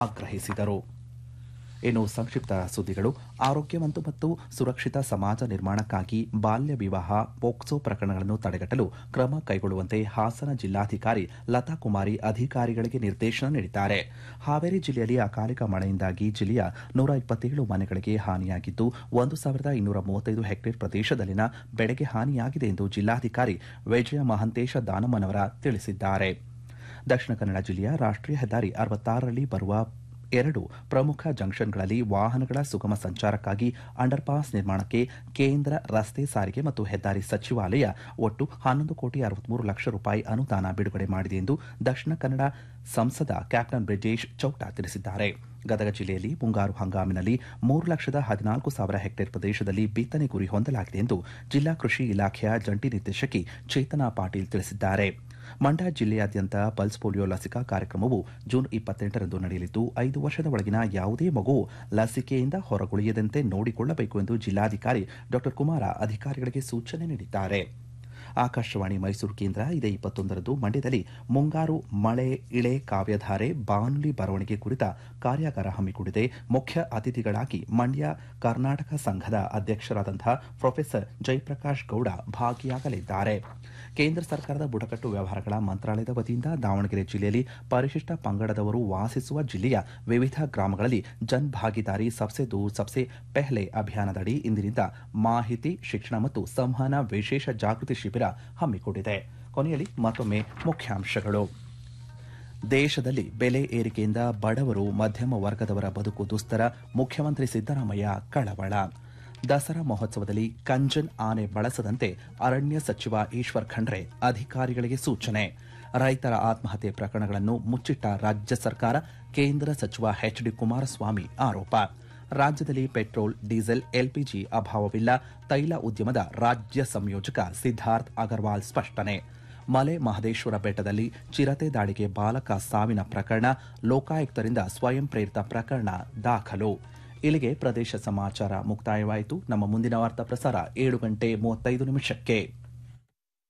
ಆಗ್ರಹಿಸಿದರು ಇನ್ನು ಸಂಕ್ಷಿಪ್ತ ಸುದ್ದಿಗಳು ಆರೋಗ್ಯವಂತ ಮತ್ತು ಸುರಕ್ಷಿತ ಸಮಾಜ ನಿರ್ಮಾಣಕ್ಕಾಗಿ ಬಾಲ್ಯ ವಿವಾಹ ಪೋಕ್ಸೋ ಪ್ರಕರಣಗಳನ್ನು ತಡೆಗಟ್ಟಲು ಕ್ರಮ ಕೈಗೊಳ್ಳುವಂತೆ ಹಾಸನ ಜಿಲ್ಲಾಧಿಕಾರಿ ಲತಾ ಕುಮಾರಿ ಅಧಿಕಾರಿಗಳಿಗೆ ನಿರ್ದೇಶನ ನೀಡಿದ್ದಾರೆ ಹಾವೇರಿ ಜಿಲ್ಲೆಯಲ್ಲಿ ಅಕಾಲಿಕ ಮಳೆಯಿಂದಾಗಿ ಜಿಲ್ಲೆಯ ನೂರ ಇಪ್ಪತ್ತೇಳು ಮನೆಗಳಿಗೆ ಹಾನಿಯಾಗಿದ್ದು ಒಂದು ಸಾವಿರದ ಇನ್ನೂರ ಮೂವತ್ತೈದು ಹೆಕ್ಟೇರ್ ಪ್ರದೇಶದಲ್ಲಿನ ಬೆಳೆಗೆ ಹಾನಿಯಾಗಿದೆ ಎಂದು ಜಿಲ್ಲಾಧಿಕಾರಿ ವಿಜಯ ಮಹಂತೇಶ ದಾನಮ್ಮನವರ ತಿಳಿಸಿದ್ದಾರೆ ದಕ್ಷಿಣ ಕನ್ನಡ ಜಿಲ್ಲೆಯ ರಾಷ್ಟ್ರೀಯ ಹೆದ್ದಾರಿ ಅರವತ್ತಾರರಲ್ಲಿ ಬರುವ ಎರಡು ಪ್ರಮುಖ ಜಂಕ್ಷನ್ಗಳಲ್ಲಿ ವಾಹನಗಳ ಸುಗಮ ಸಂಚಾರಕ್ಕಾಗಿ ಅಂಡರ್ಪಾಸ್ ನಿರ್ಮಾಣಕ್ಕೆ ಕೇಂದ್ರ ರಸ್ತೆ ಸಾರಿಗೆ ಮತ್ತು ಹೆದ್ದಾರಿ ಸಚಿವಾಲಯ ಒಟ್ಟು ಹನ್ನೊಂದು ಕೋಟಿ ಅರವತ್ಮೂರು ಲಕ್ಷ ರೂಪಾಯಿ ಅನುದಾನ ಬಿಡುಗಡೆ ಮಾಡಿದೆ ಎಂದು ದಕ್ಷಿಣ ಕನ್ನಡ ಸಂಸದ ಕ್ಯಾಪ್ಟನ್ ಬ್ರಿಜೇಶ್ ಚೌಟ ತಿಳಿಸಿದ್ದಾರೆ ಗದಗ ಜಿಲ್ಲೆಯಲ್ಲಿ ಮುಂಗಾರು ಹಂಗಾಮಿನಲ್ಲಿ ಮೂರು ಲಕ್ಷದ ಹದಿನಾಲ್ಕು ಸಾವಿರ ಹೆಕ್ಟೇರ್ ಪ್ರದೇಶದಲ್ಲಿ ಬಿತ್ತನೆ ಗುರಿ ಹೊಂದಲಾಗಿದೆ ಎಂದು ಜಿಲ್ಲಾ ಕೃಷಿ ಇಲಾಖೆಯ ಜಂಟಿ ನಿರ್ದೇಶಕಿ ಚೇತನಾ ಪಾಟೀಲ್ ತಿಳಿಸಿದ್ದಾರೆ ಮಂಡ್ಯ ಜಿಲ್ಲೆಯಾದ್ಯಂತ ಪಲ್ಸ್ ಪೋಲಿಯೋ ಲಸಿಕಾ ಕಾರ್ಯಕ್ರಮವು ಜೂನ್ ಇಪ್ಪತ್ತೆಂಟರಂದು ನಡೆಯಲಿದ್ದು ಐದು ವರ್ಷದ ಒಳಗಿನ ಯಾವುದೇ ಮಗು ಲಸಿಕೆಯಿಂದ ಹೊರಗುಳಿಯದಂತೆ ನೋಡಿಕೊಳ್ಳಬೇಕು ಎಂದು ಜಿಲ್ಲಾಧಿಕಾರಿ ಡಾ ಕುಮಾರ ಅಧಿಕಾರಿಗಳಿಗೆ ಸೂಚನೆ ನೀಡಿದ್ದಾರೆ ಆಕಾಶವಾಣಿ ಮೈಸೂರು ಕೇಂದ್ರ ಇದೇ ಇಪ್ಪತ್ತೊಂದರಂದು ಮಂಡ್ಯದಲ್ಲಿ ಮುಂಗಾರು ಮಳೆ ಇಳೆ ಕಾವ್ಯಧಾರೆ ಬಾನುಲಿ ಬರವಣಿಗೆ ಕುರಿತ ಕಾರ್ಯಾಗಾರ ಹಮ್ಮಿಕೊಂಡಿದೆ ಮುಖ್ಯ ಅತಿಥಿಗಳಾಗಿ ಮಂಡ್ಯ ಕರ್ನಾಟಕ ಸಂಘದ ಅಧ್ಯಕ್ಷರಾದಂತಹ ಪ್ರೊಫೆಸರ್ ಜಯಪ್ರಕಾಶ್ ಗೌಡ ಭಾಗಿಯಾಗಲಿದ್ದಾರೆ ಕೇಂದ್ರ ಸರ್ಕಾರದ ಬುಡಕಟ್ಟು ವ್ಯವಹಾರಗಳ ಮಂತ್ರಾಲಯದ ವತಿಯಿಂದ ದಾವಣಗೆರೆ ಜಿಲ್ಲೆಯಲ್ಲಿ ಪರಿಶಿಷ್ಟ ಪಂಗಡದವರು ವಾಸಿಸುವ ಜಿಲ್ಲೆಯ ವಿವಿಧ ಗ್ರಾಮಗಳಲ್ಲಿ ಜನ್ ಭಾಗಿದಾರಿ ಸಬ್ಸೆ ದೂರ್ ಸಬ್ಸೆ ಪೆಹ್ಲೆ ಅಭಿಯಾನದಡಿ ಇಂದಿನಿಂದ ಮಾಹಿತಿ ಶಿಕ್ಷಣ ಮತ್ತು ಸಂವಹನ ವಿಶೇಷ ಜಾಗೃತಿ ಶಿಬಿರ ಹಮ್ಮಿಕೊಂಡಿದೆ ಕೊನೆಯಲ್ಲಿ ಮತ್ತೊಮ್ಮೆ ಮುಖ್ಯಾಂಶಗಳು ದೇಶದಲ್ಲಿ ಬೆಲೆ ಏರಿಕೆಯಿಂದ ಬಡವರು ಮಧ್ಯಮ ವರ್ಗದವರ ಬದುಕು ದುಸ್ತರ ಮುಖ್ಯಮಂತ್ರಿ ಸಿದ್ದರಾಮಯ್ಯ ಕಳವಳ ದಸರಾ ಮಹೋತ್ಸವದಲ್ಲಿ ಕಂಜನ್ ಆನೆ ಬಳಸದಂತೆ ಅರಣ್ಯ ಸಚಿವ ಈಶ್ವರ್ ಖಂಡ್ರೆ ಅಧಿಕಾರಿಗಳಿಗೆ ಸೂಚನೆ ರೈತರ ಆತ್ಮಹತ್ಯೆ ಪ್ರಕರಣಗಳನ್ನು ಮುಚ್ಚಿಟ್ಟ ರಾಜ್ಯ ಸರ್ಕಾರ ಕೇಂದ್ರ ಸಚಿವ ಎಚ್ ಡಿ ಕುಮಾರಸ್ವಾಮಿ ಆರೋಪ ರಾಜ್ಯದಲ್ಲಿ ಪೆಟ್ರೋಲ್ ಡೀಸೆಲ್ ಎಲ್ಪಿಜಿ ಅಭಾವವಿಲ್ಲ ತೈಲ ಉದ್ಯಮದ ರಾಜ್ಯ ಸಂಯೋಜಕ ಸಿದ್ದಾರ್ಥ್ ಅಗರ್ವಾಲ್ ಸ್ಪಷ್ಟನೆ ಮಲೆ ಮಹದೇಶ್ವರ ಬೆಟ್ಟದಲ್ಲಿ ಚಿರತೆ ದಾಳಿಗೆ ಬಾಲಕ ಸಾವಿನ ಪ್ರಕರಣ ಲೋಕಾಯುಕ್ತರಿಂದ ಸ್ವಯಂ ಪ್ರೇರಿತ ಪ್ರಕರಣ ದಾಖಲು ಇಲ್ಲಿಗೆ ಪ್ರದೇಶ ಸಮಾಚಾರ ಮುಕ್ತಾಯವಾಯಿತು ನಮ್ಮ ಮುಂದಿನ ವಾರ್ತಾ ಪ್ರಸಾರ ಏಳು ಗಂಟೆ ಮೂವತ್ತೈದು ನಿಮಿಷಕ್ಕೆ